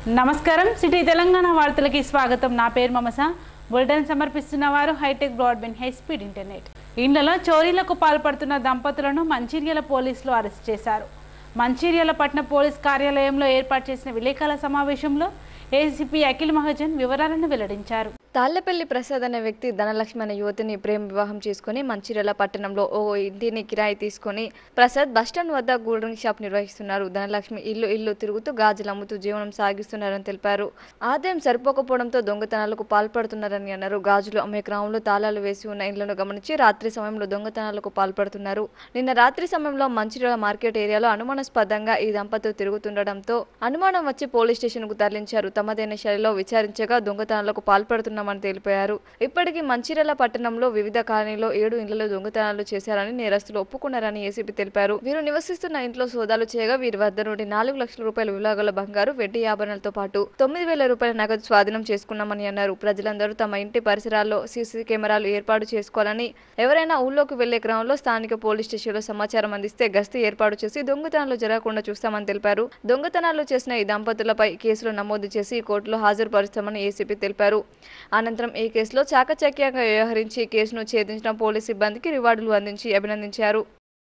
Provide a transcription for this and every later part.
నమస్కారం సిటీ తెలంగాణ వార్తలకి స్వాగతం నా పేరు మమస బులెటిన్ సమర్పిస్తున్న వారు hitech broadband high speed internet ఇండ్లలో చోరీలకు పాల్పడుతున్న దంపతులను మంచిర్యాల పోలీసులు అరెస్ట్ చేశారు మంచిర్యాల పట్టణ పోలీస్ కార్యాలయంలో ఏర్పాటు చేసిన విలేకరుల సమావేశంలో ఏసీపీ అఖిల్ మహాజన్ వివరాలను వెల్లడించారు తాళ్లపల్లి ప్రసాద్ అనే వ్యక్తి ధనలక్ష్మి అనే యువతిని ప్రేమ వివాహం చేసుకుని మంచిర్యాల పట్టణంలో ఓ ఇంటిని కిరాయి తీసుకొని ప్రసాద్ బస్టాండ్ వద్ద కూల్ డ్రింక్ షాప్ నిర్వహిస్తున్నారు ధనలక్ష్మి ఇల్లు ఇల్లు తిరుగుతూ గాజులు అమ్ముతూ జీవనం సాగిస్తున్నారని తెలిపారు ఆదాయం సరిపోకపోవడంతో దొంగతనాలకు పాల్పడుతున్నారని అన్నారు గాజులు అమ్మే క్రమంలో తాళాలు వేసి ఉన్న ఇళ్లను గమనించి రాత్రి సమయంలో దొంగతనాలకు పాల్పడుతున్నారు నిన్న రాత్రి సమయంలో మంచిర్యాల మార్కెట్ ఏరియాలో అనుమానాస్పదంగా ఈ దంపతులు తిరుగుతుండటంతో అనుమానం వచ్చి పోలీస్ స్టేషన్ కు తరలించారు తమదైన శైలిలో విచారించగా దొంగతనాలకు పాల్పడుతున్నామని తెలిపారు ఇప్పటికీ మంచిర్యాల పట్టణంలో వివిధ కాలనీలో ఏడు ఇళ్లలో దొంగతనాలు చేశారని నేరస్తులు ఒప్పుకున్నారని ఏసీపీ తెలిపారు వీరు నివసిస్తున్న ఇంట్లో సోదాలు చేయగా వీరి వద్ద నుండి నాలుగు లక్షల రూపాయల విలువగల బంగారు వెండి ఆభరణాలతో పాటు తొమ్మిది వేల రూపాయల నగదు స్వాధీనం చేసుకున్నామని అన్నారు ప్రజలందరూ తమ ఇంటి పరిసరాల్లో సీసీ కెమెరాలు ఏర్పాటు చేసుకోవాలని ఎవరైనా ఊళ్ళోకి వెళ్లే క్రమంలో స్థానిక పోలీస్ స్టేషన్లో సమాచారం అందిస్తే గస్తీ ఏర్పాటు చేసి దొంగతనాలు జరగకుండా చూస్తామని తెలిపారు దొంగతనాలు చేసిన ఈ దంపతులపై కేసులు నమోదు చేసి కోర్టులో హాజరుపరుస్తామని ఏసీపీ తెలిపారు అనంతరం ఈ కేసులో చాకచక్యంగా వ్యవహరించి కేసును ఛేదించిన పోలీస్ సిబ్బందికి రివార్డులు అందించి అభినందించారు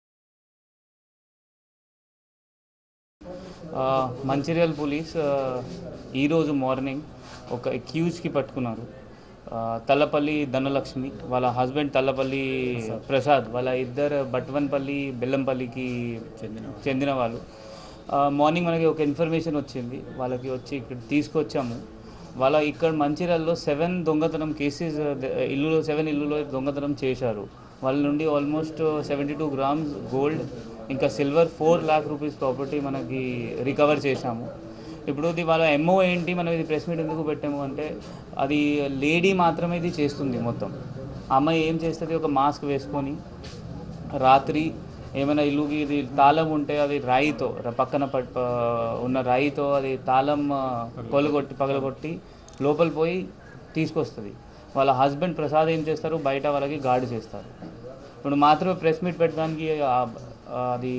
ఆ, మంచిర్యాల పోలీస్ ఆ, ఈరోజు మార్నింగ్ ఒక అక్యూజ్కి పట్టుకున్నారు ఆ, తల్లపల్లి ధనలక్ష్మి వాళ్ళ హస్బెండ్ తల్లపల్లి ప్రసాద్ వాళ్ళ ఇద్దరు బట్వన్పల్లి బెల్లంపల్లికి చెందిన వాళ్ళు ఆ, మార్నింగ్ మనకి ఒక ఇన్ఫర్మేషన్ వచ్చింది వాళ్ళకి వచ్చి ఇక్కడ తీసుకొచ్చాము వాళ్ళ ఇక్కడ మంచిర్యాలలో సెవెన్ దొంగతనం కేసెస్ ఇల్లులో సెవెన్ ఇల్లులో దొంగతనం చేశారు వాళ్ళ నుండి almost seventy two grams gold ఇంకా silver four lakh rupees property మనకి రికవర్ చేశాము ఇప్పుడు ఇది వాళ్ళ ఎంఓ ఏంటి మనం ఇది ప్రెస్ మీట్ ఎందుకు పెట్టాము అంటే అది లేడీ మాత్రమే ఇది చేస్తుంది మొత్తం ఆ అమ్మాయి ఏం చేస్తుంది ఒక మాస్క్ వేసుకొని రాత్రి ఏమైనా ఇల్లుకి ఇది తాళం ఉంటే అది రాయితో ర- పక్కన పట్ ప- ఉన్న రాయితో అది తాళం ఆ, కొలగొట్టి పగలగొట్టి లోపల పోయి తీసుకొస్తుంది వాళ్ళ హస్బెండ్ ప్రసాద్ ఏం చేస్తారు బయట వాళ్ళకి గార్డు చేస్తారు ఇప్పుడు మాత్రమే ప్రెస్ మీట్ పెట్టడానికి ఆ- ఆ, అది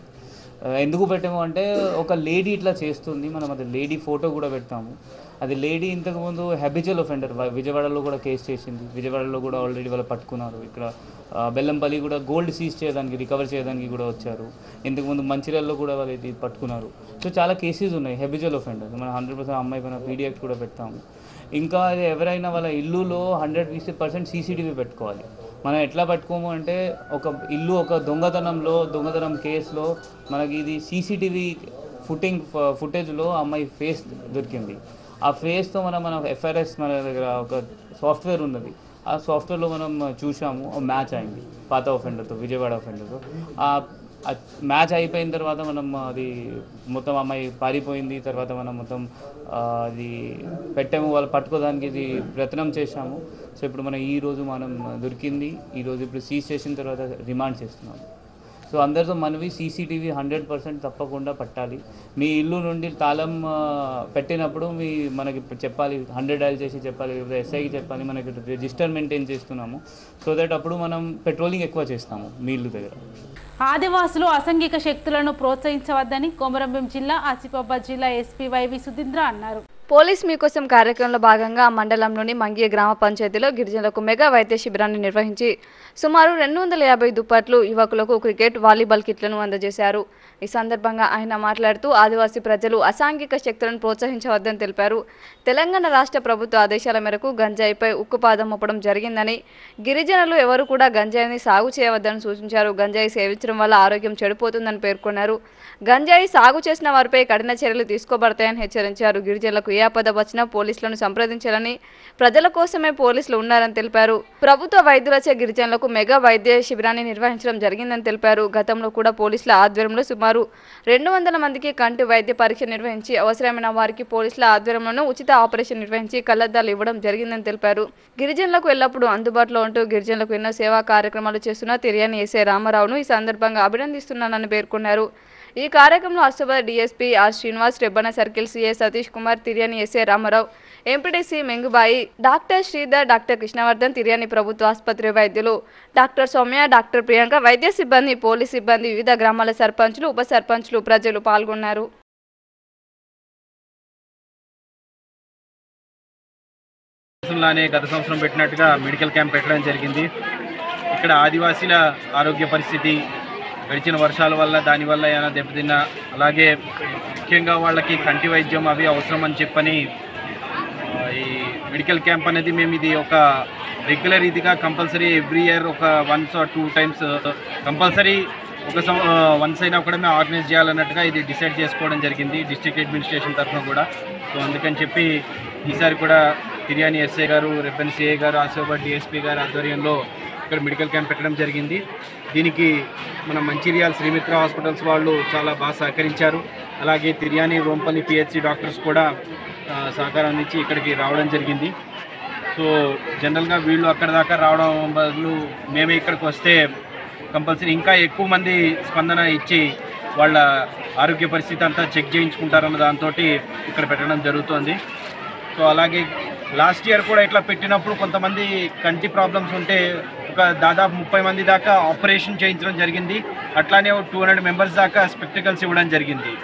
ఆ, ఎందుకు పెట్టాము అంటే ఒక లేడీ ఇట్లా చేస్తుంది మనం అది లేడీ ఫోటో కూడా పెడతాము అది లేడీ ఇంతకుముందు హ్యాబిచువల్ ఒఫెండర్ విజయవాడలో కూడా కేసు చేసింది విజయవాడలో కూడా ఆల్రెడీ వాళ్ళు పట్టుకున్నారు ఇక్కడ ఆ, బెల్లంపల్లి కూడా గోల్డ్ సీజ్ చేయడానికి రికవర్ చేయడానికి కూడా వచ్చారు ఇంతకుముందు మంచిర్యాలలో కూడా వాళ్ళు ఇది పట్టుకున్నారు సో చాలా కేసెస్ ఉన్నాయి హ్యాబిచువల్ ఒఫెండర్ మనం హండ్రెడ్ పర్సెంట్ అమ్మాయి పైన పీడిఎఫ్ కూడా పెడతాము ఇంకా అది ఎవరైనా వాళ్ళ ఇల్లులో హండ్రెడ్ పర్సెంట్ సీసీటీవీ పెట్టుకోవాలి మనం ఎట్లా పట్టుకోము అంటే ఒక ఇల్లు ఒక దొంగతనంలో దొంగతనం కేసులో మనకి ఇది సీసీటీవీ ఫుటింగ్ ఫుటేజ్లో అమ్మాయి ఫేస్ దొరికింది ఆ ఫేస్తో మనం మన ఎఫ్ఆర్ఎస్ మన దగ్గర ఒక సాఫ్ట్వేర్ ఉన్నది ఆ సాఫ్ట్వేర్లో మనం చూసాము మ్యాచ్ అయింది పాత ఒఫెండర్తో విజయవాడ ఒఫెండర్తో ఆ మ్యాచ్ అయిపోయిన తర్వాత మనం అది మొత్తం అమ్మాయి పారిపోయింది తర్వాత మనం మొత్తం ఆ, అది పెట్టాము వాళ్ళు పట్టుకోవడానికి ఇది ప్రయత్నం చేశాము సో ఇప్పుడు మనం ఈ రోజు మనం దొరికింది ఈ రోజు ఇప్పుడు సీజ్ చేసిన తర్వాత రిమాండ్ చేస్తున్నాము సో అందరితో మనవి సీసీటీవీ హండ్రెడ్ పర్సెంట్ తప్పకుండా పట్టాలి మీ ఇల్లు నుండి తాళం ఆ, పెట్టినప్పుడు మీ మనకి ఇప్పుడు చెప్పాలి హండ్రెడ్ డైల్ చేసి చెప్పాలి లేకపోతే ఎస్ఐకి చెప్పాలి మనకి రిజిస్టర్ మెయింటైన్ చేస్తున్నాము సో దట్ అప్పుడు మనం పెట్రోలింగ్ ఎక్కువ చేస్తాము మీ ఇల్లు దగ్గర ఆదివాసులు అసంఘిక శక్తులను ప్రోత్సహించవద్దని కొమరంభీం జిల్లా ఆసిఫాబాద్ జిల్లా ఎస్పీ వైవి సుధీంద్ర అన్నారు పోలీస్ మీకోసం కార్యక్రమంలో భాగంగా ఆ మండలంలోని మంగియ గ్రామ పంచాయతీలో గిరిజనులకు మెగా వైద్య శిబిరాన్ని నిర్వహించి సుమారు రెండు వందల యాభై దుప్పట్లు యువకులకు క్రికెట్ వాలీబాల్ కిట్లను అందజేశారు ఈ సందర్భంగా ఆయన మాట్లాడుతూ ఆదివాసీ ప్రజలు అసాంఘిక శక్తులను ప్రోత్సహించవద్దని తెలిపారు తెలంగాణ రాష్ట్ర ప్రభుత్వ ఆదేశాల మేరకు గంజాయిపై ఉక్కుపాదం మోపడం జరిగిందని గిరిజనులు ఎవరు కూడా గంజాయిని సాగు చేయవద్దని సూచించారు గంజాయి సేవించడం వల్ల ఆరోగ్యం చెడిపోతుందని పేర్కొన్నారు గంజాయి సాగు చేసిన వారిపై కఠిన చర్యలు తీసుకోబడతాయని హెచ్చరించారు గిరిజనులకు ఏ ఆపద వచ్చినా పోలీసులను సంప్రదించాలని ప్రజల కోసమే పోలీసులు ఉన్నారని తెలిపారు ప్రభుత్వ వైద్యులచే గిరిజనులకు మెగా వైద్య శిబిరాన్ని నిర్వహించడం జరిగిందని తెలిపారు గతంలో కూడా పోలీసుల ఆధ్వర్యంలో సుమారు రెండు వందల మందికి కంటి వైద్య పరీక్ష నిర్వహించి అవసరమైన వారికి పోలీసుల ఆధ్వర్యంలోనూ ఉచిత ఆపరేషన్ నిర్వహించి కళ్లద్దాలు ఇవ్వడం జరిగిందని తెలిపారు గిరిజనులకు ఎల్లప్పుడూ అందుబాటులో ఉంటూ గిరిజనులకు ఎన్నో సేవా కార్యక్రమాలు చేస్తున్న తిరియాని ఎస్ఏ రామారావును ఈ సందర్భంగా అభినందిస్తున్నానని పేర్కొన్నారు ఈ కార్యక్రమంలో Asifabad DSP R Srinivas Rebbena circle CA Satish Kumar Tiriyani SA Ramarao MPTC Mengubai doctor Sridhar doctor Krishnavardhan Tiriyani ప్రభుత్వ ఆసుపత్రి వైద్యులు డాక్టర్ సౌమ్య డాక్టర్ ప్రియాంక వైద్య సిబ్బంది పోలీస్ సిబ్బంది వివిధ గ్రామాల సర్పంచులు ఉప సర్పంచులు ప్రజలు పాల్గొన్నారు సంవత్సరంలానే గత సంవత్సరం పెట్టినట్టుగా మెడికల్ క్యాంప్ పెట్టడం జరిగింది ఇక్కడ ఆదివాసీల ఆరోగ్య పరిస్థితి గడిచిన వర్షాల వల్ల దానివల్ల ఏమైనా దెబ్బతిన్నా అలాగే ముఖ్యంగా వాళ్ళకి కంటి వైద్యం అవి అవసరం అని చెప్పని ఆ, ఈ మెడికల్ క్యాంప్ అనేది మేము ఇది ఒక రెగ్యులర్ ఇదిగా కంపల్సరీ ఎవ్రీ ఇయర్ ఒక once or two times compulsory ఒక వన్స్ అయినా కూడా మేము ఆర్గనైజ్ చేయాలన్నట్టుగా ఇది డిసైడ్ చేసుకోవడం జరిగింది డిస్ట్రిక్ట్ అడ్మినిస్ట్రేషన్ తరఫున కూడా సో అందుకని చెప్పి ఈసారి కూడా తిరియాని ఎస్ఐ గారు రెఫెన్ సిఐ గారు ఆసిఫాబాద్ డిఎస్పీ గారు ఆధ్వర్యంలో ఇక్కడ మెడికల్ క్యాంప్ పెట్టడం జరిగింది దీనికి మన మంచిర్యాల శ్రీమిత్ర హాస్పిటల్స్ వాళ్ళు చాలా బాగా సహకరించారు అలాగే తిరియాని రోంపల్లి పిహెచ్సి డాక్టర్స్ కూడా ఆ, సహకారం అందించి ఇక్కడికి రావడం జరిగింది సో జనరల్గా వీళ్ళు అక్కడ దాకా రావడం బదులు మేమే ఇక్కడికి వస్తే కంపల్సరీ ఇంకా ఎక్కువ మంది స్పందన ఇచ్చి వాళ్ళ ఆరోగ్య పరిస్థితి అంతా చెక్ చేయించుకుంటారన్న దాంతో ఇక్కడ పెట్టడం జరుగుతోంది సో అలాగే లాస్ట్ ఇయర్ కూడా ఇట్లా పెట్టినప్పుడు కొంతమంది కంటి ప్రాబ్లమ్స్ ఉంటే ఒక దాదాపు ముప్పై మంది దాకా ఆపరేషన్ చేయించడం జరిగింది అట్లానే టూ హండ్రెడ్ మెంబర్స్ దాకా స్పెక్టికల్స్ ఇవ్వడం జరిగింది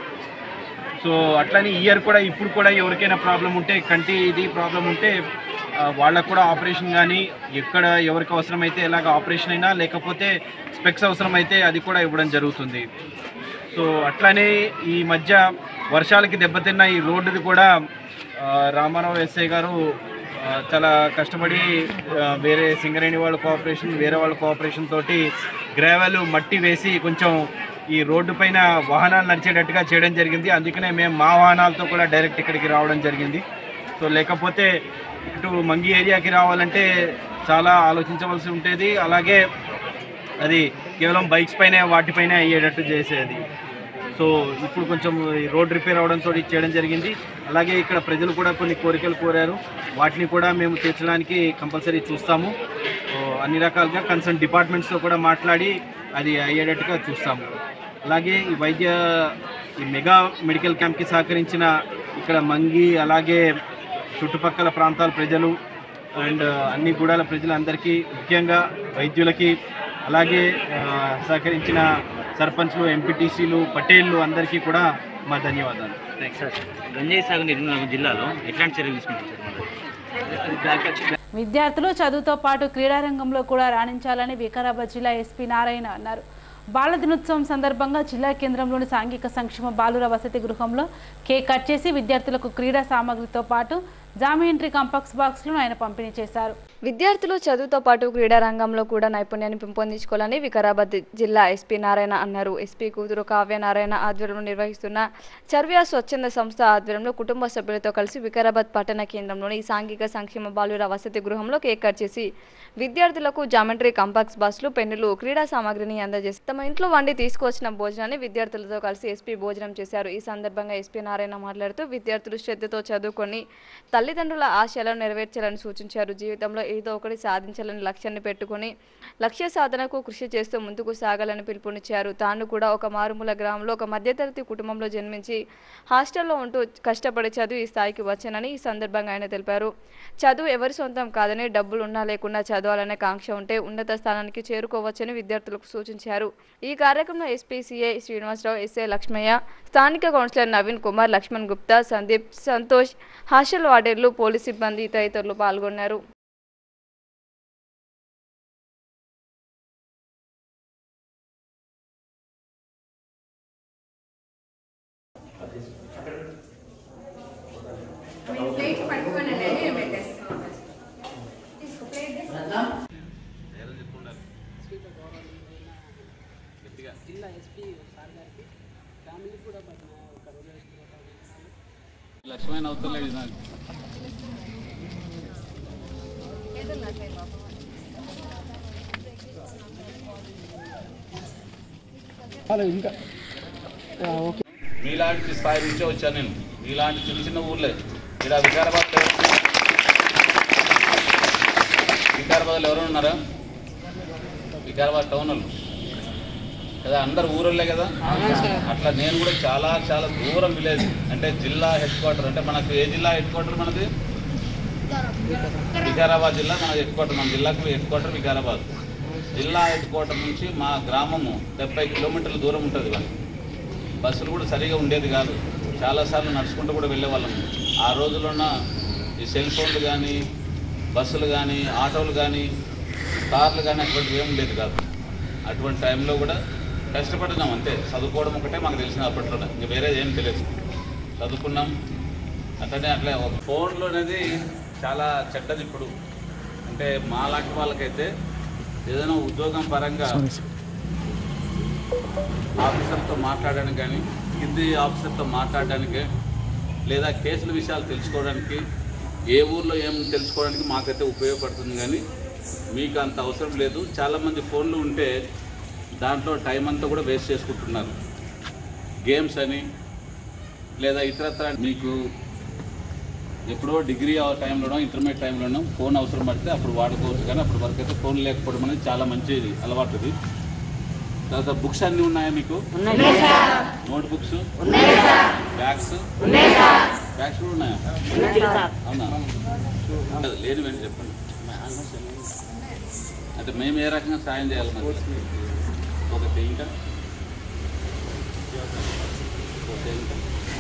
సో అట్లానే ఇయర్ కూడా ఇప్పుడు కూడా ఎవరికైనా ప్రాబ్లం ఉంటే కంటి ఇది ప్రాబ్లం ఉంటే ఆ, వాళ్ళకు కూడా ఆపరేషన్ కానీ ఎక్కడ ఎవరికి అవసరమైతే ఎలాగ ఆపరేషన్ అయినా లేకపోతే స్పెక్స్ అవసరమైతే అది కూడా ఇవ్వడం జరుగుతుంది సో అట్లానే ఈ మధ్య వర్షాలకి దెబ్బతిన్న ఈ రోడ్డుది కూడా ఆ, రామారావు ఎస్ఐ గారు ఆ, చాలా కష్టపడి ఆ, వేరే సింగరేణి వాళ్ళ కోఆపరేషన్ వేరే వాళ్ళ కోఆపరేషన్ తోటి గ్రావెల్ మట్టి వేసి కొంచెం ఈ రోడ్డు పైన వాహనాలు నడిచేటట్టుగా చేయడం జరిగింది అందుకనే మేము మా వాహనాలతో కూడా డైరెక్ట్ ఇక్కడికి రావడం జరిగింది సో లేకపోతే ఇటు మంగి ఏరియాకి రావాలంటే చాలా ఆలోచించవలసి ఉండేది అలాగే అది కేవలం బైక్స్ పైన వాటిపైన అయ్యేటట్టు చేసేది సో ఇప్పుడు కొంచెం ఈ రోడ్ రిపేర్ అవడంతో ఇది చేయడం జరిగింది అలాగే ఇక్కడ ప్రజలు కూడా కొన్ని కోరికలు కోరారు వాటిని కూడా మేము తీర్చడానికి కంపల్సరీ చూస్తాము సో అన్ని రకాలుగా కన్సర్న్ డిపార్ట్మెంట్స్తో కూడా మాట్లాడి అది అయ్యేటట్టుగా చూస్తాము అలాగే ఈ వైద్య ఈ మెగా మెడికల్ క్యాంప్కి సహకరించిన ఇక్కడ మంగి అలాగే చుట్టుపక్కల ప్రాంతాల ప్రజలు అండ్ అన్ని గూడాల ప్రజలందరికీ ముఖ్యంగా వైద్యులకి అలాగే ఆ, సహకరించిన సర్పంచ్లు ఎంపీటీసీలు పటేళ్ళు అందరికీ కూడా మా ధన్యవాదాలు థ్యాంక్స్ గంజాయి సాగు నిర్మూలన జిల్లాలో ఎట్లాంటి చర్యలు తీసుకుంటారు సార్ మరి? విద్యార్థులు చదువుతో పాటు క్రీడారంగంలో కూడా రాణించాలని వికారాబాద్ జిల్లా ఎస్పీ నారాయణ అన్నారు బాల దినోత్సవం సందర్భంగా జిల్లా కేంద్రంలోని సాంఘిక సంక్షేమ బాలుర వసతి గృహంలో కేక్ కట్ చేసి విద్యార్థులకు క్రీడా సామాగ్రితో పాటు జామింట్రీ కాంపాక్స్ బాక్స్లను ఆయన పంపిణీ చేశారు విద్యార్థులు చదువుతో పాటు క్రీడా రంగంలో కూడా నైపుణ్యాన్ని పెంపొందించుకోవాలని వికారాబాద్ జిల్లా ఎస్పీ నారాయణ అన్నారు ఎస్పీ కూతురు కావ్య నారాయణ ఆధ్వర్యంలో నిర్వహిస్తున్న చర్వ్యా స్వచ్ఛంద సంస్థ ఆధ్వర్యంలో కుటుంబ సభ్యులతో కలిసి వికారాబాద్ పట్టణ కేంద్రంలోని సాంఘిక సంక్షేమ బాలుర వసతి గృహంలో కేక్ కట్ చేసి విద్యార్థులకు జామెట్రీ కాంపాక్స్ బాక్స్లు పెన్నులు క్రీడా సామాగ్రిని అందజేసి తమ ఇంట్లో వండి తీసుకొచ్చిన భోజనాన్ని విద్యార్థులతో కలిసి ఎస్పీ భోజనం చేశారు ఈ సందర్భంగా ఎస్పీ నారాయణ మాట్లాడుతూ విద్యార్థులు శ్రద్ధతో చదువుకొని తల్లిదండ్రుల ఆశయాలను నెరవేర్చాలని సూచించారు జీవితంలో ఏదో ఒకటి సాధించాలని లక్ష్యాన్ని పెట్టుకొని లక్ష్య సాధనకు కృషి చేస్తూ ముందుకు సాగాలని పిలుపునిచ్చారు తాను కూడా ఒక మారుమూల గ్రామంలో ఒక మధ్యతరగతి కుటుంబంలో జన్మించి హాస్టల్లో ఉంటూ కష్టపడి చదువు ఈ స్థాయికి వచ్చానని ఈ సందర్భంగా ఆయన తెలిపారు చదువు ఎవరి సొంతం కాదని డబ్బులు ఉన్నా లేకున్నా చదవాలనే కాంక్ష ఉంటే ఉన్నత స్థానానికి చేరుకోవచ్చని విద్యార్థులకు సూచించారు ఈ కార్యక్రమంలో ఎస్పీసీఐ శ్రీనివాసరావు ఎస్ఏ లక్ష్మయ్య స్థానిక కౌన్సిలర్ నవీన్ కుమార్ లక్ష్మణ్ గుప్తా సందీప్ సంతోష్ హాస్టల్ వార్డెర్లు పోలీస్ సిబ్బంది తదితరులు పాల్గొన్నారు లక్ష్మణ అవుతలేదు నాకు మీలాంటి స్థాయి నుంచే వచ్చాను నేను ఇలాంటి చిన్న చిన్న ఊర్లే ఇక్కడ వికారాబాద్ వికారాబాద్లో ఎవరు ఉన్నారా వికారాబాద్ టౌన్ వాళ్ళు కదా అందరు ఊరోళ్ళే కదా అట్లా నేను కూడా చాలా చాలా దూరం విలేజ్ అంటే జిల్లా హెడ్ క్వార్టర్ అంటే మనకు ఏ జిల్లా హెడ్ క్వార్టర్ మనది వికారాబాద్ జిల్లా మన హెడ్ క్వార్టర్ మన జిల్లాకు హెడ్ క్వార్టర్ వికారాబాద్ జిల్లా హెడ్ క్వార్టర్ నుంచి మా గ్రామము డెబ్బై కిలోమీటర్ల దూరం ఉంటుంది మనకి బస్సులు కూడా సరిగా ఉండేది కాదు చాలాసార్లు నడుచుకుంటూ కూడా వెళ్ళేవాళ్ళము ఆ రోజుల్లో ఉన్న ఈ సెల్ ఫోన్లు కానీ బస్సులు కానీ ఆటోలు కానీ కార్లు కానీ అటువంటివి ఏం లేదు కాదు అటువంటి టైంలో కూడా కష్టపడినాం అంతే చదువుకోవడం ఒకటే మాకు తెలిసిన అప్పట్లో ఇంకా వేరేది ఏం తెలియదు చదువుకున్నాం అట్లనే అట్లే ఒక ఫోన్లో అనేది చాలా చెడ్డది ఇప్పుడు అంటే మా లాంటి వాళ్ళకైతే ఏదైనా ఉద్యోగం పరంగా ఆఫీసర్తో మాట్లాడడానికి కానీ కింది ఆఫీసర్తో మాట్లాడడానికి లేదా కేసుల విషయాలు తెలుసుకోవడానికి ఏ ఊర్లో ఏం తెలుసుకోవడానికి మాకైతే ఉపయోగపడుతుంది కానీ మీకు అంత అవసరం లేదు చాలామంది ఫోన్లు ఉంటే దాంట్లో టైం అంతా కూడా వేస్ట్ చేసుకుంటున్నారు గేమ్స్ అని లేదా ఇతరత్ర మీకు ఎప్పుడో డిగ్రీ ఆ టైంలోనో ఇంటర్మీడియట్ టైంలోనో ఫోన్ అవసరం పడితే అప్పుడు వాడుకోవచ్చు కానీ అప్పటి వరకు అయితే ఫోన్ లేకపోవడం అనేది చాలా మంచిది అలవాటు ఇది తర్వాత బుక్స్ అన్నీ ఉన్నాయా మీకు నోట్ బుక్స్ బ్యాగ్స్ బ్యాగ్స్ కూడా ఉన్నాయా అవునా ఉండదు. లేని వెంటనే చెప్పండి అంటే మేము ఏ రకంగా సాయం చేయాలి మరి ఒకటి ఇంకా ఓకే ఇంకా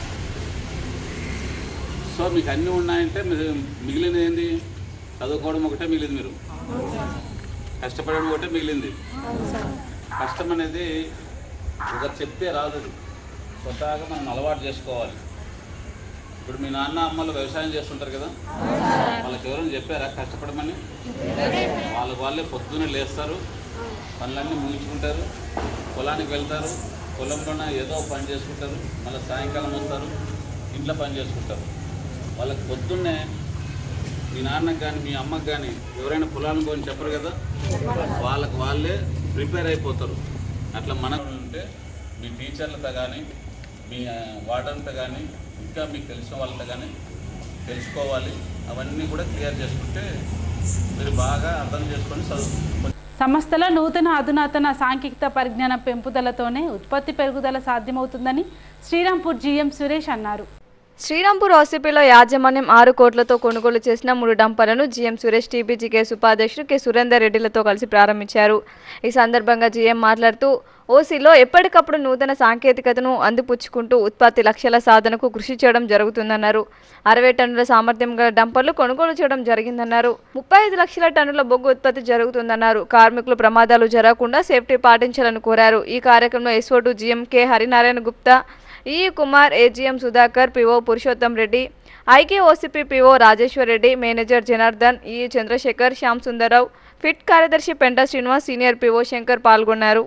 సో మీకు అన్నీ ఉన్నాయంటే మీరు మిగిలినది ఏంది చదువుకోవడం ఒకటే మిగిలింది మీరు కష్టపడడం ఒకటే మిగిలింది కష్టం అనేది ఒకరు చెప్తే రాదు అది. స్వతహాగా మనం అలవాటు చేసుకోవాలి ఇప్పుడు మీ నాన్న అమ్మలు వ్యవసాయం చేస్తుంటారు కదా వాళ్ళకి ఎవరైనా చెప్పారా కష్టపడమని వాళ్ళకి వాళ్ళే పొద్దున్నే లేస్తారు పనులన్నీ ముగించుకుంటారు పొలానికి వెళ్తారు పొలంలోనే ఏదో ఒక పని చేసుకుంటారు మళ్ళీ సాయంకాలం వస్తారు ఇంట్లో పని చేసుకుంటారు వాళ్ళకి పొద్దున్నే మీ నాన్నకి కానీ మీ అమ్మకి కానీ ఎవరైనా పొలానికి పోని చెప్పరు కదా వాళ్ళకి వాళ్ళే ప్రిపేర్ అయిపోతారు అట్లా మనం ఉంటే మీ టీచర్లతో కానీ మీ వార్డన్తో కానీ ఇంకా మీకు తెలిసిన వాళ్ళతో కానీ తెలుసుకోవాలి అవన్నీ కూడా క్లియర్ చేసుకుంటే మీరు బాగా అర్థం చేసుకొని చదువు సంస్థలో నూతన అధునాతన సాంకేతిక పరిజ్ఞానం పెంపుదలతోనే ఉత్పత్తి పెరుగుదల సాధ్యమవుతుందని శ్రీరాంపూర్ జీఎం సురేష్ అన్నారు శ్రీరాంపూర్ ఓసీపీలో యాజమాన్యం ఆరు కోట్లతో కొనుగోలు చేసిన మూడు డంపర్లను జీఎం సురేష్ టీపీజీ కేసు ఉపాధ్యక్షుడు కె సురేందర్ రెడ్డిలతో కలిసి ప్రారంభించారు ఈ సందర్భంగా జీఎం మాట్లాడుతూ ఓసీలో ఎప్పటికప్పుడు నూతన సాంకేతికతను అందిపుచ్చుకుంటూ ఉత్పత్తి లక్ష్యాల సాధనకు కృషి చేయడం జరుగుతుందన్నారు అరవై టన్నుల సామర్థ్యం గల డంపర్లు కొనుగోలు చేయడం జరిగిందన్నారు ముప్పై ఐదు లక్షల టన్నుల బొగ్గు ఉత్పత్తి జరుగుతుందన్నారు కార్మికులు ప్రమాదాలు జరగకుండా సేఫ్టీ పాటించాలని కోరారు ఈ కార్యక్రమంలో SO to GM K Harinarayana Gupta E Kumar AGM Sudhakar PO Purushottam Reddy IK OCP PO Rajeshwar Reddy manager Janardhan E Chandrashekar Shyam Sundara Rao fit కార్యదర్శి పెంట శ్రీనివాస్ సీనియర్ పిఓ శంకర్ పాల్గొన్నారు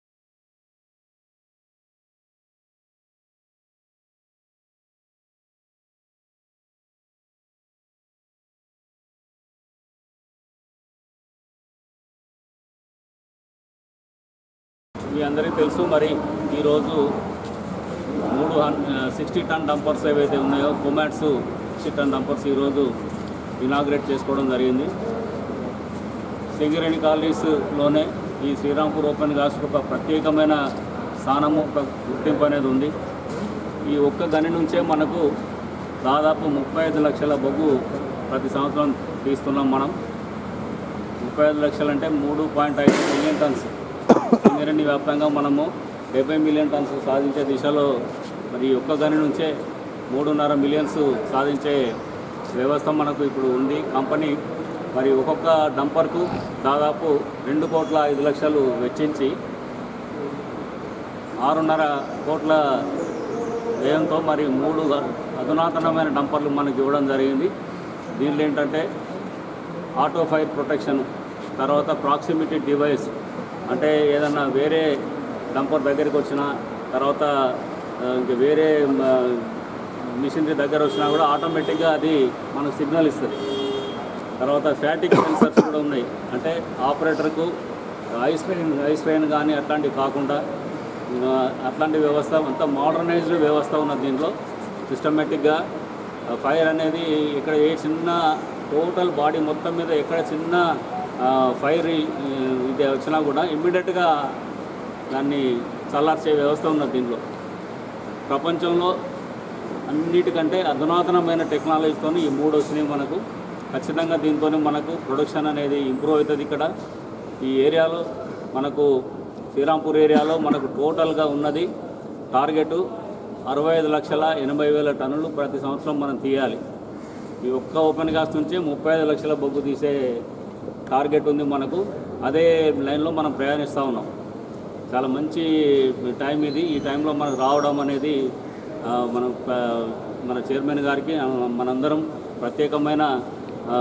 మీ అందరికీ తెలుసు మరి ఈరోజు మూడు సిక్స్టీ టన్ డంపర్స్ ఏవైతే ఉన్నాయో కొమాట్స్ సిక్స్టీ టన్ డంపర్స్ ఈరోజు ఇనాగ్రేట్ చేసుకోవడం జరిగింది సింగరేణి కాలనీస్లోనే ఈ శ్రీరాంపూర్ ఓపెన్ గాస్కి ఒక ప్రత్యేకమైన స్థానము ఒక గుర్తింపు అనేది ఉంది ఈ ఒక్క గని నుంచే మనకు దాదాపు ముప్పై ఐదు లక్షల బొగ్గు ప్రతి సంవత్సరం తీస్తున్నాం మనం ముప్పై ఐదు లక్షలు అంటే మూడు పాయింట్ ఐదు మిలియన్ టన్స్ సింగరేణి వ్యాప్తంగా మనము డెబ్బై మిలియన్ టన్స్ సాధించే దిశలో మరి ఈ ఒక్క గని నుంచే మూడున్నర మిలియన్స్ సాధించే వ్యవస్థ మనకు ఇప్పుడు ఉంది కంపెనీ మరి ఒక్కొక్క డంపర్కు దాదాపు రెండు కోట్ల ఐదు లక్షలు వెచ్చించి ఆరున్నర కోట్ల వ్యయంతో మరి మూడు అధునాతనమైన డంపర్లు మనకి ఇవ్వడం జరిగింది దీనిలో ఏంటంటే ఆటో ఫైర్ ప్రొటెక్షన్ తర్వాత ప్రాక్సిమిటీ డివైస్ అంటే ఏదన్నా వేరే డంపర్ దగ్గరికి వచ్చినా తర్వాత ఆ, ఇంక వేరే మిషనరీ దగ్గర వచ్చినా కూడా ఆటోమేటిక్గా అది మనకు సిగ్నల్ ఇస్తుంది తర్వాత ఫ్యాటిక్ సెన్సర్స్ కూడా ఉన్నాయి అంటే ఆపరేటర్కు ఐ స్ట్రెయిన్ ఐ స్ట్రెయిన్ కానీ అట్లాంటివి కాకుండా ఆ, అట్లాంటి వ్యవస్థ అంతా మోడర్నైజ్డ్ వ్యవస్థ ఉన్నది దీంట్లో సిస్టమేటిక్గా ఫైర్ అనేది ఇక్కడ ఏ చిన్న టోటల్ బాడీ మొత్తం మీద ఎక్కడ చిన్న ఫైర్ ఇది వచ్చినా కూడా ఇమ్మీడియట్గా దాన్ని చల్లార్చే వ్యవస్థ ఉన్నది దీంట్లో ప్రపంచంలో అన్నిటికంటే అధునాతనమైన టెక్నాలజీతో ఈ మూడు వచ్చినాయి మనకు ఖచ్చితంగా దీంతో మనకు ప్రొడక్షన్ అనేది ఇంప్రూవ్ అవుతుంది ఇక్కడ ఈ ఏరియాలో మనకు శ్రీరాంపూర్ ఏరియాలో మనకు టోటల్గా ఉన్నది టార్గెట్ అరవై ఐదు లక్షల ఎనభై వేల టన్నులు ప్రతి సంవత్సరం మనం తీయాలి ఈ ఒక్క ఓపెన్ కాస్ట్ నుంచి ముప్పై ఐదు లక్షల బొగ్గు తీసే టార్గెట్ ఉంది మనకు అదే లైన్లో మనం ప్రయాణిస్తూ ఉన్నాం చాలా మంచి టైం ఇది ఈ టైంలో మనకు రావడం అనేది ఆ, మన ప- మన చైర్మన్ గారికి ఆ, మనందరం ప్రత్యేకమైన ఆ,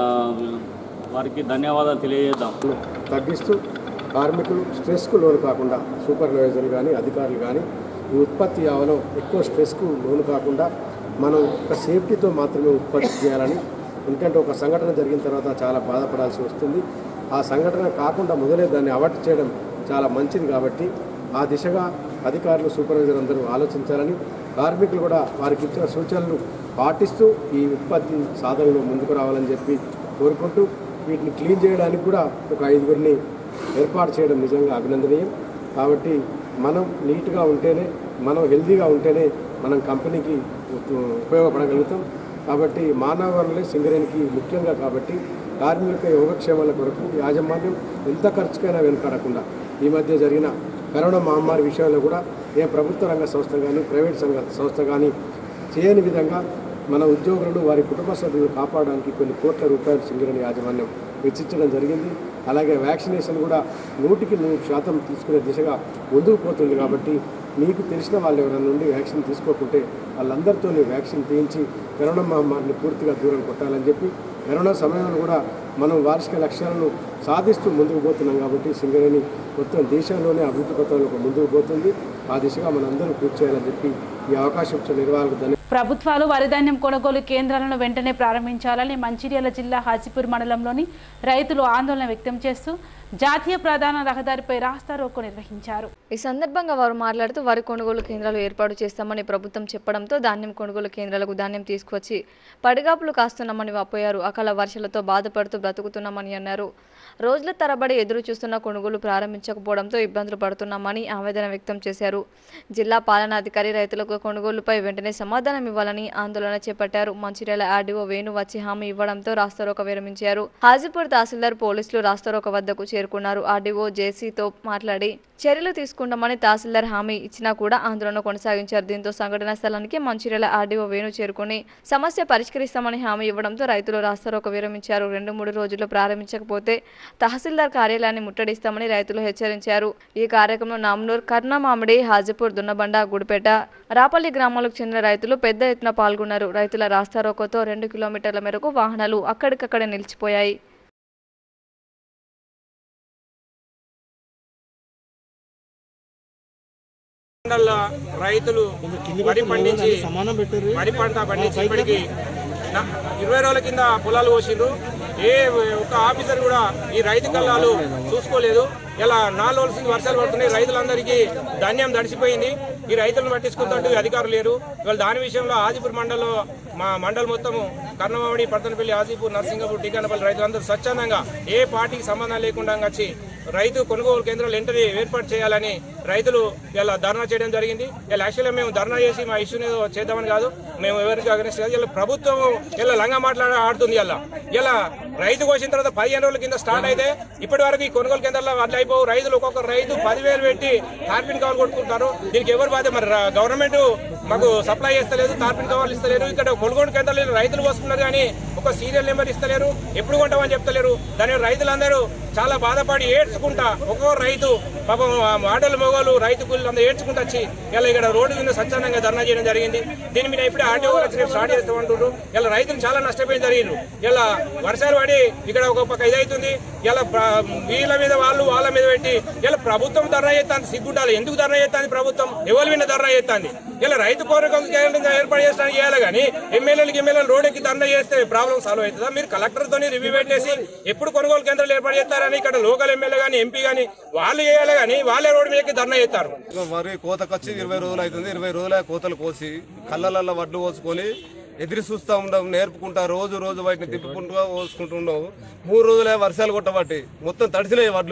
వారికి ధన్యవాదాలు తెలియజేద్దాం తగ్గిస్తూ కార్మికులు స్ట్రెస్కు లోను కాకుండా సూపర్వైజర్లు కానీ అధికారులు కానీ ఈ ఉత్పత్తి యావలో ఎక్కువ స్ట్రెస్కు లోను కాకుండా మనం ఒక సేఫ్టీతో మాత్రమే ఉత్పత్తి చేయాలని ఎందుకంటే ఒక సంఘటన జరిగిన తర్వాత చాలా బాధపడాల్సి వస్తుంది ఆ సంఘటన కాకుండా మొదలే దాన్ని అవాయిడ్ చేయడం చాలా మంచిది కాబట్టి ఆ దిశగా అధికారులు సూపర్వైజర్ అందరూ ఆలోచించాలని కార్మికులు కూడా వారికి ఇచ్చిన సూచనలు పాటిస్తూ ఈ ఉత్పత్తి సాధనలో ముందుకు రావాలని చెప్పి కోరుకుంటూ వీటిని క్లీన్ చేయడానికి కూడా ఒక ఐదుగురిని ఏర్పాటు చేయడం నిజంగా అభినందనీయం కాబట్టి మనం నీట్గా ఉంటేనే మనం హెల్తీగా ఉంటేనే మనం కంపెనీకి ఉ- ఉపయోగపడగలుగుతాం కాబట్టి మానవ వనరులే సింగరేణికి ముఖ్యంగా కాబట్టి కార్మికుల యోగక్షేమాల కొరకు యాజమాన్యం ఎంత ఖర్చుకైనా వెనుకాడకుండా ఈ మధ్య జరిగిన కరోనా మహమ్మారి విషయంలో కూడా ఏ ప్రభుత్వ రంగ సంస్థ కానీ ప్రైవేట్ సంఘ సంస్థ కానీ చేయని విధంగా మన ఉద్యోగులను వారి కుటుంబ సభ్యులను కాపాడడానికి కొన్ని కోట్ల రూపాయలు సింగరేణి యాజమాన్యం వెచ్చించడం జరిగింది అలాగే వ్యాక్సినేషన్ కూడా నూటికి నూరు శాతం తీసుకునే దిశగా ముందుకు పోతుంది కాబట్టి మీకు తెలిసిన వాళ్ళు ఎవరైనా నుండి వ్యాక్సిన్ తీసుకోకుంటే వాళ్ళందరితో వ్యాక్సిన్ తీయించి కరోనా మహమ్మారిని పూర్తిగా దూరం కొట్టాలని చెప్పి కరోనా సమయంలో కూడా మనం వార్షిక లక్ష్యాలను సాధిస్తూ ముందుకు పోతున్నాం కాబట్టి సింగరేణి మొత్తం దేశంలోనే అభివృద్ధి పథంలో ముందుకు పోతుంది ఆ దిశగా మనందరూ కృషి చేయాలని చెప్పి ఈ అవకాశం ఇచ్చిన నిర్వాహకులకు ధన్యవాదాలు ప్రభుత్వాలు వరిధాన్యం కొనుగోలు కేంద్రాలను వెంటనే ప్రారంభించాలని మంచిర్యాల జిల్లా హాజీపూర్ మండలంలోని రైతులు ఆందోళన వ్యక్తం చేస్తూ జాతీయ ప్రధాన రహదారిపై రాస్తా రోకో నిర్వహించారు ఈ సందర్భంగా వారు మాట్లాడుతూ వరి కొనుగోలు కేంద్రాలు ఏర్పాటు చేస్తామని ప్రభుత్వం చెప్పడంతో ధాన్యం కొనుగోలు కేంద్రాలకు ధాన్యం తీసుకువచ్చి పడిగాపులు కాస్తున్నామని వాపోయారు అకాల వర్షాలతో బాధపడుతూ బ్రతుకుతున్నామని అన్నారు రోజుల తరబడి ఎదురు చూస్తున్న కొనుగోలు ప్రారంభించకపోవడంతో ఇబ్బందులు పడుతున్నామని ఆవేదన వ్యక్తం చేశారు జిల్లా పాలనాధికారి రైతులకు కొనుగోలుపై వెంటనే సమాధానం ఇవ్వాలని ఆందోళన చేపట్టారు మంచిర్యాల ఆర్డీఓ వేణు వచ్చి హామీ ఇవ్వడంతో రాస్తారోక విరమించారు హాజీపూర్ తహసీల్దార్ పోలీసులు రాస్తారోక వద్దకు చేరుకున్నారు ఆర్డీఓ జేసీతో మాట్లాడి చర్యలు తీసుకుంటామని తహసీల్దార్ హామీ ఇచ్చినా కూడా ఆందోళన కొనసాగించారు దీంతో సంఘటనా స్థలానికి మంచిర్యాల ఆర్డీఓ వేణు చేరుకుని సమస్య పరిష్కరిస్తామని హామీ ఇవ్వడంతో రైతులు రాస్తారోక విరమించారు రెండు మూడు రోజుల్లో ప్రారంభించకపోతే తహసీల్దార్ కార్యాలయాన్ని ముట్టడిస్తామని రైతులు హెచ్చరించారు ఈ కార్యక్రమంలో నామ్నూర్ కర్ణమామిడి హాజీపూర్ దున్నబండ గుడిపేట రాపల్లి గ్రామాలకు చెందిన రైతులు పెద్ద ఎత్తున పాల్గొన్నారు రైతుల రాస్తారోకోతో రెండు కిలోమీటర్ల మేరకు వాహనాలు అక్కడికక్కడే నిలిచిపోయాయి మండల రైతులు వరి పండించి వరి పంట పండించి ఇప్పటికి నా- ఇరవై రోజుల కింద పొలాలు పోసిండ్రు ఏ ఒక ఆఫీసర్ కూడా ఈ రైతు కళ్ళాలు చూసుకోలేదు ఇలా నాలుగు రోజుల వర్షాలు పడుతున్నాయి రైతులందరికీ ధాన్యం తడిసిపోయింది ఈ రైతులను పట్టించుకుంటూ అధికారులు లేరు ఇవాళ దాని విషయంలో ఆదిపూర్ మండలంలో మా మండలం మొత్తము కర్ణమామిడి పర్తనపల్లి ఆదిపూర్ నర్సింగపూర్ టీకానపల్లి రైతులందరూ స్వచ్ఛందంగా ఏ పార్టీకి సంబంధం లేకుండా వచ్చి రైతు కొనుగోలు కేంద్రాలు వెంటనే ఏర్పాటు చేయాలని రైతులు ఇలా ధర్నా చేయడం జరిగింది ఇలా యాక్చువల్గా మేము ధర్నా చేసి మా ఇష్యూని ఏదో చేద్దామని కాదు మేము ఎవరికి అగ్రెస్ట్ కాదు ఇలా ప్రభుత్వం ఇలా లంగా మాట్లాడ ఆడుతుంది ఇలా ఇలా రైతు కోసిన తర్వాత పదిహేను రోజుల కింద స్టార్ట్ అయితే ఇప్పటి వరకు ఈ కొనుగోలు కేంద్రాల్లో అట్లా అయిపోవు రైతులు ఒక్కొక్క రైతు పదివేలు పెట్టి టార్పిన్ కవర్లు కొట్టుకుంటారు దీనికి ఎవరు బాధ్యత మరి రా- గవర్నమెంట్ మాకు సప్లై చేస్తలేదు టార్పిన్ కవర్లు ఇస్తలేరు ఇక్కడ కొనుగోలు కేంద్రాలు రైతులు వస్తున్నారు కానీ ఒక సీరియల్ నెంబర్ ఇస్తలేరు ఎప్పుడు కొంటామని చెప్తలేరు దాని రైతులందరూ చాలా బాధపడి ఏడ్చుకుంటా ఒక్కో రైతు పాపం ఆ ఆటోలు మొగోలు రైతు కూలీలు అందరూ ఏడ్చుకుంటూ వచ్చి ఇలా ఇక్కడ రోడ్డు మీద స్వచ్ఛందంగా ధర్నా చేయడం జరిగింది దీని మీద ఇప్పుడే ఆర్టీఓ వచ్చి రేపు స్టార్ట్ చేస్తామంటున్నారు ఇలా రైతులు చాలా నష్టపోయి జరిగిండ్రు ఇలా వర్షాలు పడి ఇక్కడ ఒక పక్క ఇదైతుంది ఇలా ప్ర- వీళ్ళ మీద వాళ్ళు వాళ్ళ మీద పెట్టి ఇలా ప్రభుత్వం ధర్నా చేస్తాను సిగ్గుండాలి ఎందుకు ధర్నా చేస్తాంది ప్రభుత్వం ఎవరి మీద ధర్నా చేస్తాంది ఇలా రైతు కోరికలు ఏర్పాటు చేస్తాను చేయాలి కానీ ఎమ్మెల్యేలకు ఎమ్మెల్యేలు రోడ్ ఎక్కి ధర్నా చేస్తే ప్రాబ్లం సాల్వ్ అవుతుందా మీరు కలెక్టర్ తోని రివ్యూ పెట్టేసి ఎప్పుడు కొనుగోలు కేంద్రాలు ఏర్పాటు చేస్తారని ఇక్కడ లోకల్ ఎమ్మెల్యే కానీ ఎంపీ కానీ వాళ్ళు చేయాలి కానీ వాళ్ళే రోడ్డు మీద ఎక్కి ధర్నా చేస్తారు వరి కోతకొచ్చి ఇరవై రోజులు అవుతుంది ఇరవై రోజులే కోతలు కోసి కళ్ళల్లో వడ్లు పోసుకొని ఎదురు చూస్తూ ఉండం నేర్పుకుంటా రోజు రోజు వాటిని తిప్పుకుంటూ పోసుకుంటున్నాం మూడు రోజులే వర్షాలు కొట్టబట్టి మొత్తం తడిసినాయి వడ్లు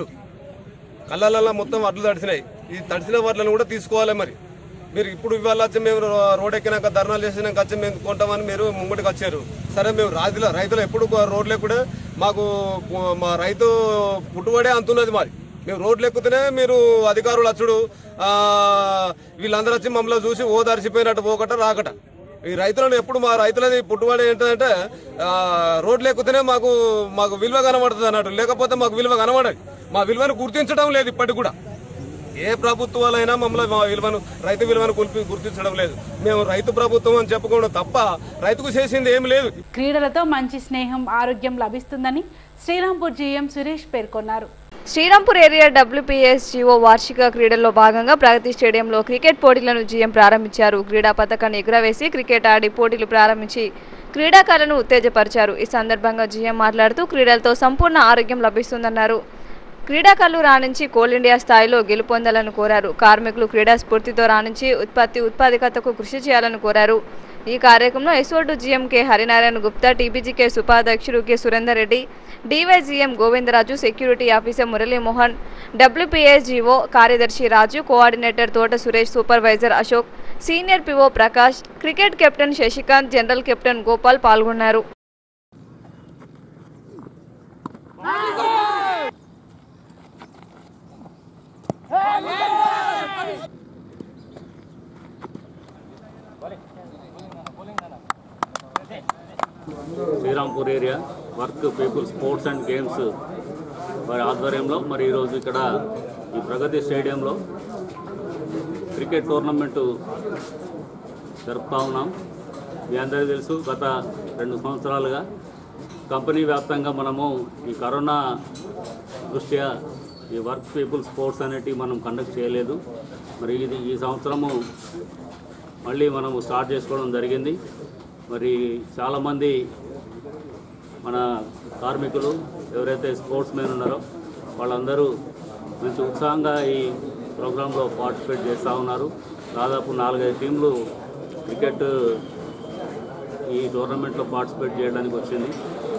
కళ్ళల్లో మొత్తం వడ్లు తడిసినాయి ఈ తడిసిన వడ్లను కూడా తీసుకోవాలి మరి మీరు ఇప్పుడు ఇవాళ వచ్చి మేము రో- రోడ్ ఎక్కినాక ధర్నాలు చేసినాక వచ్చి మేము కొంటామని మీరు ముంగటికి వచ్చారు సరే మేము రాజుల రైతులు ఎప్పుడు రోడ్లు ఎక్కుడే మాకు మా రైతు పుట్టుబడే అంతున్నది మరి మేము రోడ్లు ఎక్కుతేనే మీరు అధికారులు వచ్చుడు ఆ, వీళ్ళందరూ వచ్చి మమ్మల్ని చూసి ఓదార్చిపోయినట్టు పోకట రాకట ఈ రైతులను ఎప్పుడు మా రైతులది పుట్టుబడి ఏంటంటే ఆ, రోడ్లు ఎక్కుతేనే మాకు మాకు విలువ కనబడుతుంది అన్నట్టు లేకపోతే మాకు విలువ కనబడదు మా విలువను గుర్తించడం లేదు ఇప్పటికి కూడా ఏ ప్రభుత్వాలైనా మమ్మల్ని మా విలువను రైతు విలువను గుర్తి గుర్తించడం లేదు మేము రైతు ప్రభుత్వం అని చెప్పుకోవడం తప్ప రైతుకు చేసింది ఏమి లేదు క్రీడలతో మంచి స్నేహం ఆరోగ్యం లభిస్తుందని శ్రీరాంపూర్ జీఎం సురేష్ పేర్కొన్నారు శ్రీరాంపూర్ ఏరియా డబ్ల్యూపీఎస్జీఓ వార్షిక క్రీడల్లో భాగంగా ప్రగతి స్టేడియంలో క్రికెట్ పోటీలను జీఎం ప్రారంభించారు క్రీడా పథకాన్ని ఎగురవేసి క్రికెట్ ఆడి పోటీలు ప్రారంభించి క్రీడాకారులను ఉత్తేజపరిచారు ఈ సందర్భంగా జీఎం మాట్లాడుతూ క్రీడలతో సంపూర్ణ ఆరోగ్యం లభిస్తుందన్నారు క్రీడాకారులు రాణించి కోల్ ఇండియా స్థాయిలో గెలుపొందాలని కోరారు కార్మికులు క్రీడా స్ఫూర్తితో రాణించి ఉత్పత్తి ఉత్పాదకతకు కృషి చేయాలని కోరారు ఈ కార్యక్రమంలో SO to GM K Harinarayana Gupta TBGK ఉపాధ్యక్షుడు K Surender Reddy DYGM Govindaraju security officer Muralimohan WPSGO కార్యదర్శి Raju coordinator Thota Suresh supervisor Ashok senior PO Prakash cricket captain Sasikanth general captain Gopal పాల్గొన్నారు Srirampur area work people sports and games వారి ఆధ్వర్యంలో మరి ఈరోజు ఇక్కడ ఈ ప్రగతి స్టేడియంలో క్రికెట్ టోర్నమెంటు జరుపుతా ఉన్నాం మీ అందరికీ తెలుసు గత రెండు సంవత్సరాలుగా కంపెనీ వ్యాప్తంగా మనము ఈ కరోనా దృష్ట్యా ఈ వర్క్ పీపుల్ స్పోర్ట్స్ అనేటివి మనం కండక్ట్ చేయలేదు మరి ఇది ఈ సంవత్సరము మళ్ళీ మనము స్టార్ట్ చేసుకోవడం జరిగింది మరి చాలామంది మన కార్మికులు ఎవరైతే స్పోర్ట్స్ మెన్ ఉన్నారో వాళ్ళందరూ మంచి ఉత్సాహంగా ఈ ప్రోగ్రాంలో పార్టిసిపేట్ చేస్తూ ఉన్నారు దాదాపు నాలుగైదు టీంలు క్రికెట్ ఈ టోర్నమెంట్లో పార్టిసిపేట్ చేయడానికి వచ్చింది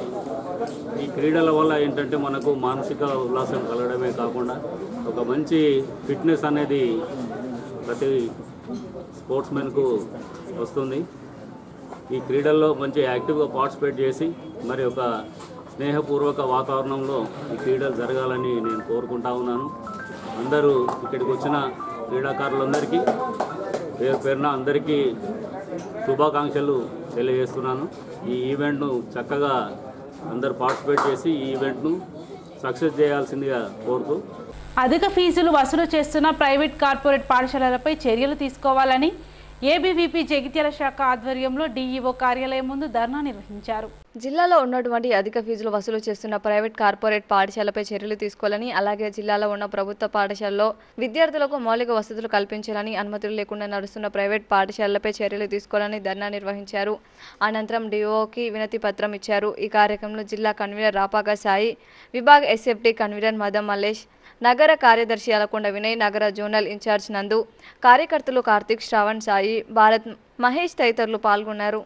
ఈ క్రీడల వల్ల ఏంటంటే మనకు మానసిక ఉల్లాసం కలగడమే కాకుండా ఒక మంచి ఫిట్నెస్ అనేది ప్రతి స్పోర్ట్స్మెన్కు వస్తుంది ఈ క్రీడల్లో మంచి యాక్టివ్గా పార్టిసిపేట్ చేసి మరి ఒక స్నేహపూర్వక వాతావరణంలో ఈ క్రీడలు జరగాలని నేను కోరుకుంటా ఉన్నాను అందరూ ఇక్కడికి వచ్చిన క్రీడాకారులందరికీ పేరు పేరున అందరికీ శుభాకాంక్షలు తెలియజేస్తున్నాను ఈ ఈవెంట్ను చక్కగా అందరు పార్టిసిపేట్ చేసి ఈ ఈవెంట్ను సక్సెస్ చేయాల్సిందిగా కోరుతూ అధిక ఫీజులు వసూలు చేస్తున్న ప్రైవేట్ కార్పొరేట్ పాఠశాలలపై చర్యలు తీసుకోవాలని ఏబీవీపీ జగిత్యాల శాఖ ఆధ్వర్యంలో డీఈఓ కార్యాలయం ముందు ధర్నా నిర్వహించారు జిల్లాలో ఉన్నటువంటి అధిక ఫీజులు వసూలు చేస్తున్న ప్రైవేట్ కార్పొరేట్ పాఠశాలపై చర్యలు తీసుకోవాలని అలాగే జిల్లాలో ఉన్న ప్రభుత్వ పాఠశాలలో విద్యార్థులకు మౌలిక వసతులు కల్పించాలని అనుమతులు లేకుండా నడుస్తున్న ప్రైవేట్ పాఠశాలలపై చర్యలు తీసుకోవాలని ధర్నా నిర్వహించారు అనంతరం డిఓకి వినతి పత్రం ఇచ్చారు ఈ కార్యక్రమంలో జిల్లా కన్వీనర్ రాపాక సాయి విభాగ్ ఎస్ఎఫ్టీ కన్వీనర్ మదం మల్లేష్ నగర కార్యదర్శి అలకొండ వినయ్ నగర జోనల్ ఇన్ఛార్జ్ నందు కార్యకర్తలు కార్తిక్ శ్రావణ్ సాయి భారత్ మహేష్ తదితరులు పాల్గొన్నారు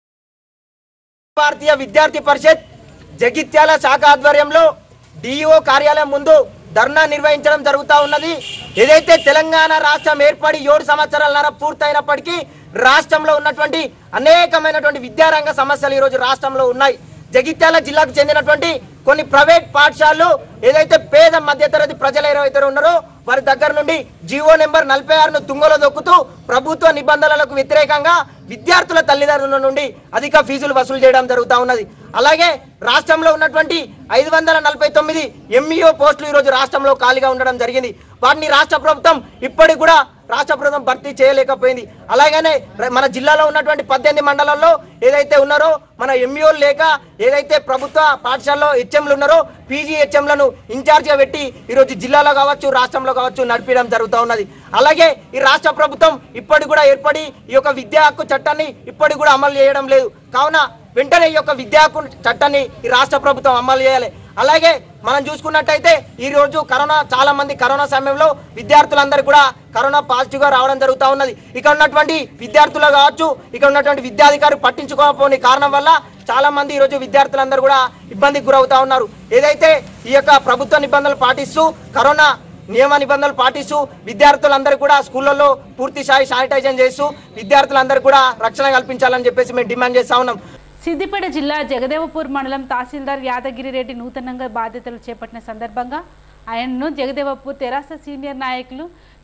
భారతీయ విద్యార్థి పరిషత్ జగిత్యాల శాఖ ఆధ్వర్యంలో డిఈఓ కార్యాలయం ముందు ధర్నా నిర్వహించడం జరుగుతూ ఉన్నది ఏదైతే తెలంగాణ రాష్ట్రం ఏర్పడి ఏడు సంవత్సరాలన్నర పూర్తయినప్పటికీ రాష్ట్రంలో ఉన్నటువంటి అనేకమైనటువంటి విద్యారంగ సమస్యలు ఈరోజు రాష్ట్రంలో ఉన్నాయి జగిత్యాల జిల్లాకు చెందినటువంటి కొన్ని ప్రైవేట్ పాఠశాలలు ఏదైతే పేద మధ్యతరగతి ప్రజలు ఎవరైతే ఉన్నారో వారి దగ్గర నుండి జీవో నెంబర్ నలభై ఆరును తుంగలో దొక్కుతూ ప్రభుత్వ నిబంధనలకు వ్యతిరేకంగా విద్యార్థుల తల్లిదండ్రుల నుండి అధిక ఫీజులు వసూలు చేయడం జరుగుతూ ఉన్నది అలాగే రాష్ట్రంలో ఉన్నటువంటి ఐదు వందల నలభై తొమ్మిది ఎంఈఓ పోస్టులు ఈరోజు రాష్ట్రంలో ఖాళీగా ఉండడం జరిగింది వాటిని రాష్ట్ర ప్రభుత్వం ఇప్పటికి కూడా రాష్ట్ర ప్రభుత్వం భర్తీ చేయలేకపోయింది అలాగనే ర- మన జిల్లాలో ఉన్నటువంటి పద్దెనిమిది మండలాల్లో ఏదైతే ఉన్నారో మన ఎంఈఓలు లేక ఏదైతే ప్రభుత్వ పాఠశాలలో హెచ్ఎంలు ఉన్నారో పీజీ హెచ్ఎంలను ఇన్ఛార్జిగా పెట్టి ఈరోజు జిల్లాలో కావచ్చు రాష్ట్రంలో కావచ్చు నడిపించడం జరుగుతూ ఉన్నది అలాగే ఈ రాష్ట్ర ప్రభుత్వం ఇప్పటికి కూడా ఏర్పడి ఈ యొక్క విద్యా హక్కు చట్టాన్ని ఇప్పటికి కూడా అమలు చేయడం లేదు కావున వెంటనే ఈ యొక్క విద్యా హక్కు చట్టాన్ని ఈ రాష్ట్ర ప్రభుత్వం అమలు చేయాలి అలాగే మనం చూసుకున్నట్టయితే ఈ రోజు కరోనా చాలా మంది కరోనా సమయంలో విద్యార్థులందరూ కూడా కరోనా పాజిటివ్ గా రావడం జరుగుతూ ఉన్నది ఇక్కడ ఉన్నటువంటి విద్యార్థులు కావచ్చు ఇక్కడ ఉన్నటువంటి విద్యాధికారులు పట్టించుకోకపోని కారణం వల్ల చాలా మంది ఈ రోజు విద్యార్థులందరూ కూడా ఇబ్బందికి గురవుతా ఉన్నారు ఏదైతే ఈ యొక్క ప్రభుత్వ నిబంధనలు పాటిస్తూ కరోనా నియమ నిబంధనలు పాటిస్తూ విద్యార్థులందరూ కూడా స్కూళ్ళల్లో పూర్తి స్థాయి శానిటైజేషన్ చేస్తూ విద్యార్థులందరూ కూడా రక్షణ కల్పించాలని చెప్పేసి మేము డిమాండ్ చేస్తా ఉన్నాం సిద్దిపేట జిల్లా జగదేవపూర్ మండలం తహసీల్దార్ యాదగిరి రెడ్డి నూతనంగా బాధ్యతలు చేపట్టిన సందర్భంగా ఆయనను జగదేవపూర్ తెరాస సీనియర్ నాయకులు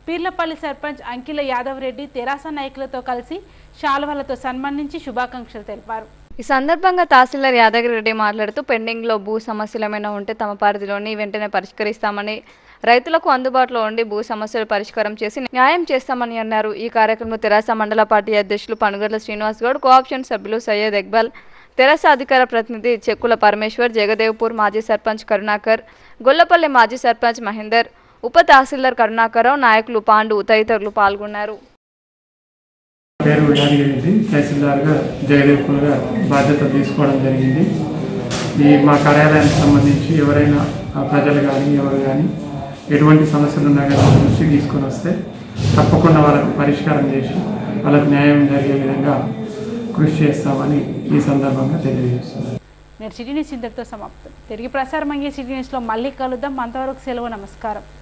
పీర్లపల్లి సర్పంచ్ అంకిల యాదవ్ రెడ్డి తెరాస నాయకులతో కలిసి శాలువలతో సన్మానించి శుభాకాంక్షలు తెలిపారు ఈ సందర్భంగా తహసీల్దార్ యాదగిరి రెడ్డి మాట్లాడుతూ పెండింగ్లో భూ సమస్యలు ఏమైనా ఉంటే తమ పరిధిలోని వెంటనే పరిష్కరిస్తామని రైతులకు అందుబాటులో ఉండి భూ సమస్యలు పరిష్కారం చేసి న్యాయం చేస్తామని అన్నారు ఈ కార్యక్రమంలో తెరాస మండల పార్టీ అధ్యక్షులు పనుగర్ల శ్రీనివాస్ గౌడ్ కోఆప్షన్ సభ్యులు సయ్యద్ ఇక్బాల్ తెరాస అధికార ప్రతినిధి చెక్కుల పరమేశ్వర్ జగదేవ్పూర్ మాజీ సర్పంచ్ కరుణాకర్ గొల్లపల్లి మాజీ సర్పంచ్ మహేందర్ ఉప తహసీల్దార్ కరుణాకరరావు నాయకులు పాండు తదితరులు పాల్గొన్నారు పేరు యాదగిరి తహసీల్దార్గా జగదేవ్పూర్గా బాధ్యత తీసుకోవడం జరిగింది ఈ మా కార్యాలయానికి సంబంధించి ఎవరైనా ఆ ప్రజలు కానీ ఎవరు కానీ ఎటువంటి సమస్యలు ఉన్నా కానీ మా దృష్టికి తీసుకొని వస్తే తప్పకుండా వాళ్ళకు పరిష్కారం చేసి వాళ్ళకు న్యాయం జరిగే విధంగా కృషి చేస్తామని ఈ సందర్భంగా తెలియజేస్తున్నాను నేడు సిటీ న్యూస్ ఇంతటితో సమాప్తం తిరిగి ప్రసారం అయ్యే సిటీ న్యూస్లో మళ్ళీ కలుద్దాం అంతవరకు సెలవు నమస్కారం